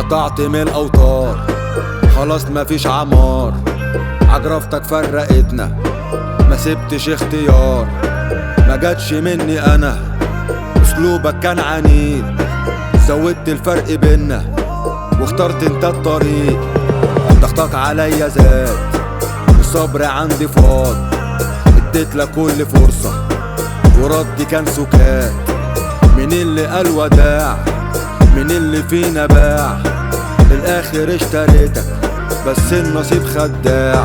اتقطعت من الاوتار خلاص مفيش عمار عجرفتك فرقتنا ما سبتش اختيار ما جاتش مني انا اسلوبك كان عنيد زودت الفرق بينا واخترت انت الطريق ضغطك عليا زاد الصبر عندي فاض اديت لك كل فرصة وردي كان سكات من اللي قال وداع من اللي فينا باع للاخر اشتريتك بس النصيب خداع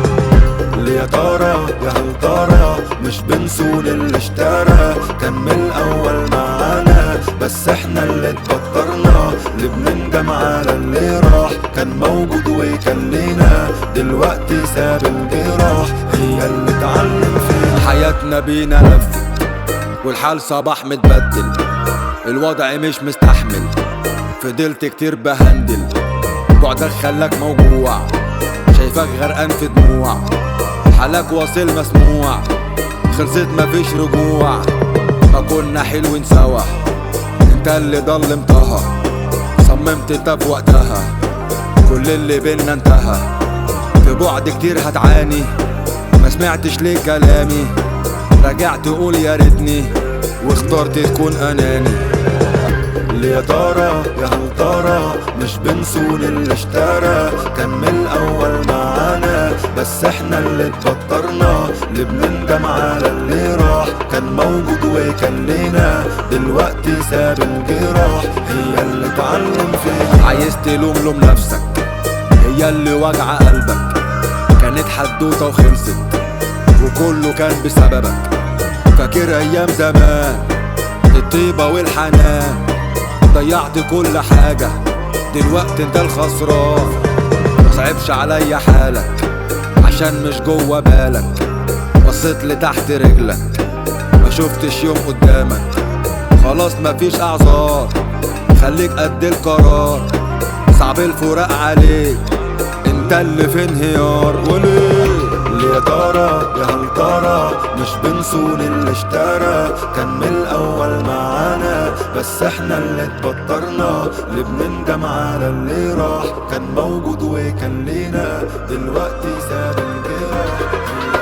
اللي يا ترى يا هل ترى مش بنسول اللي اشترى كان من الاول معانا بس احنا اللي اتبطرنا اللي بنندم على اللي راح كان موجود وكان لينا دلوقتي ساب الجراح هي اللي اتعلم فينا حياتنا بينا لفت والحال صباح متبدل الوضع مش مستحمل فضلت كتير بهندل بعدك خلاك موجوع شايفك غرقان في دموع حالك واصل مسموع خلصت مفيش رجوع ما كنا حلوين سوا انت اللي ضلمتها صممت انت في وقتها كل اللي بينا انتهى في بعد كتير هتعاني ما سمعتش ليه كلامي رجعت تقول يا ريتني واخترت تكون اناني اللي يا ترى يا هل ترى مش بنسول اللي اشترى كان من الاول معانا بس احنا اللي اتبطرنا اللي بنندم على اللي راح كان موجود وكان لينا دلوقتي ساب الجراح هي اللي اتعلم فينا عايز تلوم لوم نفسك هي اللي واجعة قلبك كانت حدوتة وخلصت وكله كان بسببك فاكر ايام زمان الطيبة والحنان ضيعت كل حاجة دلوقتي انت الخسران مصعبش عليا حالك عشان مش جوا بالك بصيت لتحت رجلك ما شفتش يوم قدامك خلاص مفيش اعذار خليك قد القرار صعب الفراق عليك انت اللي في انهيار وليه اللي يا ترى يا هل ترى مش بنسول اللي اشترى كان من الاول معانا بس احنا اللي اتبطرنا اللي بنندم على اللي راح كان موجود وكان لينا دلوقتي ساب الجراح